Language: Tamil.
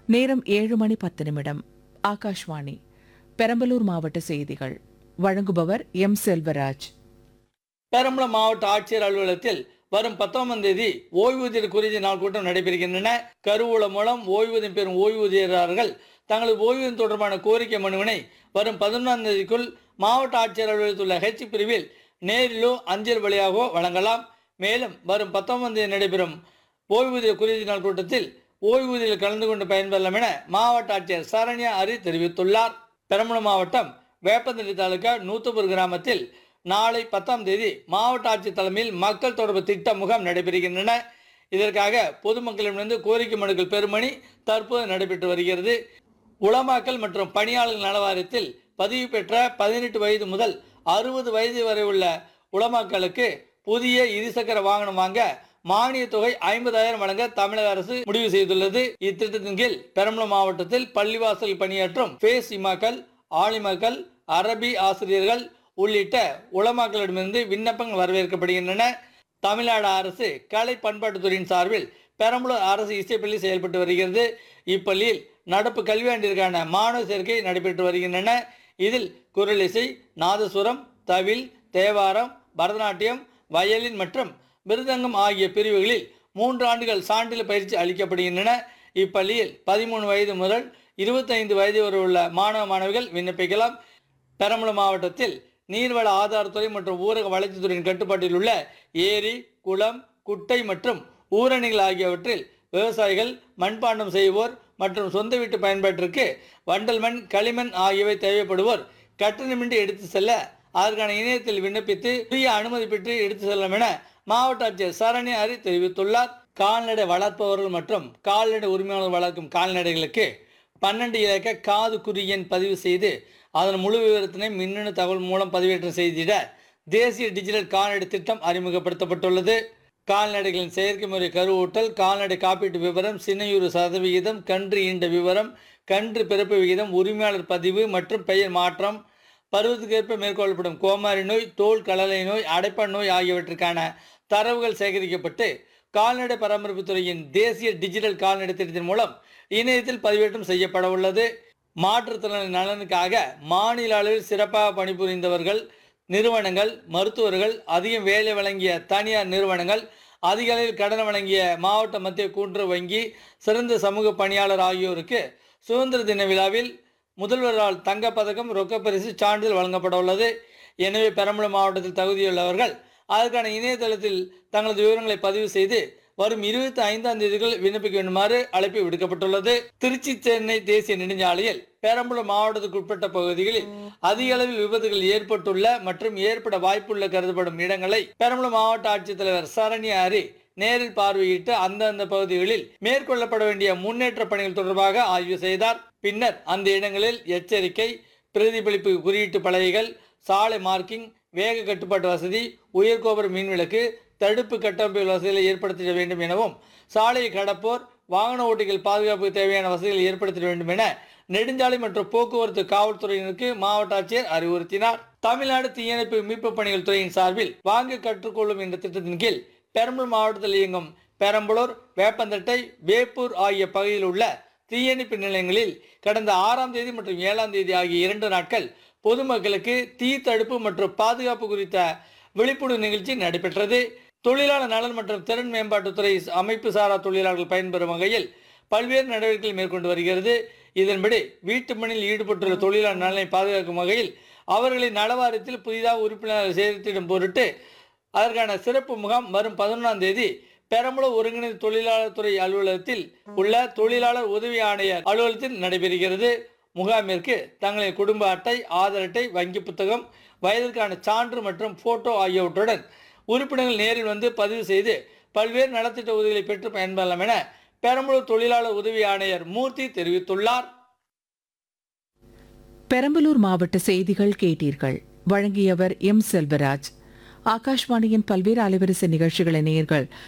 நேரம் ஏழு மணி பத்து நிமிடம் ஆகாஷ்வாணி பெரம்பலூர் மாவட்ட செய்திகள் வழங்குபவர் எம் செல்வராஜ் பெரம்பலூர் மாவட்ட ஆட்சியர் அலுவலகத்தில் வரும் பத்தொன்பதாம் தேதி ஓய்வூதியர் குறித்த நாள் கூட்டம் நடைபெறுகின்றன கருவூலம் மூலம் ஓய்வூதியம் பெறும் ஓய்வூதியர்கள் தங்களது ஓய்வூதியம் தொடர்பான கோரிக்கை மனுவினை வரும் பதினொன்றாம் தேதிக்குள் மாவட்ட ஆட்சியர் அலுவலகத்தில் உள்ள ஹெச் பிரிவில் நேரிலோ அஞ்சல் வழியாகவோ வழங்கலாம் மேலும் வரும் பத்தொன்பதாம் தேதி நடைபெறும் ஓய்வூதிய குறித்த நாள் கூட்டத்தில் ஓய்வூதியில் கலந்து கொண்டு பயன்பெறலாம் என மாவட்ட ஆட்சியர் சரண்யா அரி தெரிவித்துள்ளார் பெரம்பலூர் மாவட்டம் வேப்பந்தடி தாலுகா நூத்தபுர் கிராமத்தில் நாளை பத்தாம் தேதி மாவட்ட ஆட்சியர் தலைமையில் மக்கள் தொடர்பு திட்ட முகாம் நடைபெறுகின்றன இதற்காக பொதுமக்களிடமிருந்து கோரிக்கை மனுக்கள் பெருமணி தற்போது நடைபெற்று வருகிறது உளமாக்கல் மற்றும் பணியாளர்கள் நல வாரியத்தில் பதிவு பெற்ற பதினெட்டு வயது முதல் அறுபது வயது வரை உள்ள உளமாக்களுக்கு புதிய இருசக்கர வாகனம் வாங்க மானிய தொகை ஐம்பதாயிரம் வழங்க தமிழக அரசு முடிவு செய்துள்ளது இத்திட்டத்தின் கீழ் பெரம்பலூர் மாவட்டத்தில் பள்ளிவாசல் பணியாற்றும் பேஸ் இமாக்கள் ஆலிமாக்கள் அரபி ஆசிரியர்கள் உள்ளிட்ட உளமாக்களிடமிருந்து விண்ணப்பங்கள் வரவேற்கப்படுகின்றன தமிழ்நாடு அரசு கலை பண்பாட்டுத்துறையின் சார்பில் பெரம்பலூர் அரசு இசைப்பள்ளி செயல்பட்டு வருகிறது இப்பள்ளியில் நடப்பு கல்வியாண்டிற்கான மாணவ சேர்க்கை நடைபெற்று வருகின்றன இதில் குரல் இசை நாதசுரம் தவில் தேவாரம் பரதநாட்டியம் வயலின் மற்றும் மிருதங்கம் ஆகிய பிரிவுகளில் மூன்று ஆண்டுகள் சான்றிதழ் பயிற்சி அளிக்கப்படுகின்றன இப்பள்ளியில் பதிமூணு வயது முதல் இருபத்தைந்து வயது வரை உள்ள மாணவ மாணவிகள் விண்ணப்பிக்கலாம் பெரம்பலூர் மாவட்டத்தில் நீர்வள ஆதாரத்துறை மற்றும் ஊரக வளர்ச்சித்துறையின் கட்டுப்பாட்டில் உள்ள ஏரி குளம் குட்டை மற்றும் ஊரணிகள் ஆகியவற்றில் விவசாயிகள் மண்பாண்டம் செய்வோர் மற்றும் சொந்த வீட்டு பயன்பாட்டிற்கு வண்டல் மண் களிமண் ஆகியவை தேவைப்படுவோர் கட்டணமின்றி எடுத்து செல்ல அதற்கான இணையத்தில் விண்ணப்பித்து உரிய அனுமதி பெற்று எடுத்து செல்லலாம் என மாவட்ட ஆட்சியர் சரண்யா ஹரி தெரிவித்துள்ளார் கால்நடை வளர்ப்பவர்கள் மற்றும் கால்நடை உரிமையாளர் வளர்க்கும் கால்நடைகளுக்கு பன்னெண்டு இலக்க காது குறி எண் பதிவு செய்து அதன் முழு விவரத்தினை மின்னணு தகவல் மூலம் பதிவேற்றம் செய்திட தேசிய டிஜிட்டல் கால்நடை திட்டம் அறிமுகப்படுத்தப்பட்டுள்ளது கால்நடைகளின் செயற்கை முறை கருவூட்டல் கால்நடை காப்பீட்டு விவரம் சினையுறு சதவிகிதம் கன்று ஈண்ட விவரம் கன்று பிறப்பு விகிதம் உரிமையாளர் பதிவு மற்றும் பெயர் மாற்றம் பருவத்துக்கேற்ப மேற்கொள்ளப்படும் கோமாரி நோய் தோல் கலலை நோய் அடைப்பான் நோய் ஆகியவற்றுக்கான தரவுகள் சேகரிக்கப்பட்டு கால்நடை பராமரிப்புத் துறையின் தேசிய டிஜிட்டல் கால்நடை திட்டத்தின் மூலம் இணையத்தில் பதிவேற்றம் செய்யப்பட உள்ளது மாற்றுத்திறனாளி நலனுக்காக மாநில அளவில் சிறப்பாக பணிபுரிந்தவர்கள் நிறுவனங்கள் மருத்துவர்கள் அதிகம் வேலை வழங்கிய தனியார் நிறுவனங்கள் அதிக அளவில் கடன் வழங்கிய மாவட்ட மத்திய கூட்டுறவு வங்கி சிறந்த சமூக பணியாளர் ஆகியோருக்கு சுதந்திர தின விழாவில் முதல்வரால் தங்கப்பதக்கம் ரொக்கப்பரிசு சான்றிதழ் வழங்கப்பட உள்ளது எனவே பெரம்பலூர் மாவட்டத்தில் தகுதியுள்ளவர்கள் அதற்கான இணையதளத்தில் தங்களது விவரங்களை பதிவு செய்து வரும் இருபத்தி ஐந்தாம் தேதிக்குள் விண்ணப்பிக்க வேண்டுமாறு அழைப்பு விடுக்கப்பட்டுள்ளது திருச்சி சென்னை தேசிய நெடுஞ்சாலையில் பெரம்பலூர் மாவட்டத்துக்கு உட்பட்ட பகுதிகளில் அதிக அளவில் விபத்துகள் ஏற்பட்டுள்ள மற்றும் ஏற்பட வாய்ப்புள்ள கருதப்படும் இடங்களை பெரம்பலூர் மாவட்ட ஆட்சித்தலைவர் சரண்யா ஹரி நேரில் பார்வையிட்டு அந்தந்த பகுதிகளில் மேற்கொள்ளப்பட வேண்டிய முன்னேற்ற பணிகள் தொடர்பாக ஆய்வு செய்தார் பின்னர் அந்த இடங்களில் எச்சரிக்கை பிரதிபலிப்பு குறியீட்டு பலகைகள் சாலை மார்க்கிங் வேக கட்டுப்பாட்டு வசதி உயர்கோபுர மின்விளக்கு தடுப்பு கட்டமைப்பு வசதிகளை ஏற்படுத்திட வேண்டும் எனவும் சாலையை கடப்போர் வாகன ஓட்டிகள் பாதுகாப்புக்கு தேவையான வசதிகளை ஏற்படுத்திட வேண்டும் என நெடுஞ்சாலை மற்றும் போக்குவரத்து காவல்துறையினருக்கு மாவட்ட ஆட்சியர் அறிவுறுத்தினார் தமிழ்நாடு தீயணைப்பு மீட்பு பணிகள் துறையின் சார்பில் வாங்க கற்றுக்கொள்ளும் என்ற திட்டத்தின் கீழ் பெரம்பலூர் மாவட்டத்தில் இயங்கும் பெரம்பலூர் வேப்பந்தட்டை வேப்பூர் ஆகிய பகுதியில் உள்ள தீயணைப்பு நிலையங்களில் கடந்த ஆறாம் தேதி மற்றும் ஏழாம் தேதி ஆகிய இரண்டு நாட்கள் பொதுமக்களுக்கு தீ தடுப்பு மற்றும் பாதுகாப்பு குறித்த விழிப்புணர்வு நிகழ்ச்சி நடைபெற்றது தொழிலாளர் நலன் மற்றும் திறன் மேம்பாட்டுத்துறை அமைப்பு சாரா தொழிலாளர்கள் பயன்பெறும் வகையில் பல்வேறு நடவடிக்கைகள் மேற்கொண்டு வருகிறது இதன்படி வீட்டு பணியில் ஈடுபட்டுள்ள தொழிலாளர் நலனை பாதுகாக்கும் வகையில் அவர்களை நலவாரியத்தில் புதிதாக உறுப்பினர் சேர்த்திடும் பொருட்டு அதற்கான சிறப்பு முகாம் வரும் பதினொன்றாம் தேதி பெரம்பலூர் ஒருங்கிணைந்த தொழிலாளர் துறை அலுவலகத்தில் உள்ள தொழிலாளர் உதவி ஆணையர் அலுவலகத்தில் நடைபெறுகிறது முகாமிற்கு தங்களின் குடும்ப அட்டை ஆதார் அட்டை வங்கி புத்தகம் வயதிற்கான சான்று மற்றும் போட்டோ ஆகியவற்றுடன் உறுப்பினர்கள் நேரில் வந்து பதிவு செய்து பல்வேறு நலத்திட்ட உதவிகளை பெற்று பயன்பெறலாம் என பெரம்பலூர் தொழிலாளர் உதவி ஆணையர் மூர்த்தி தெரிவித்துள்ளார் பெரம்பலூர் மாவட்ட செய்திகள் கேட்டீர்கள் வழங்கியவர் எம் செல்வராஜ் ஆகாஷ்வாணியின் பல்வேறு அலைவரிசை நிகழ்ச்சிகளை நேயர்கள்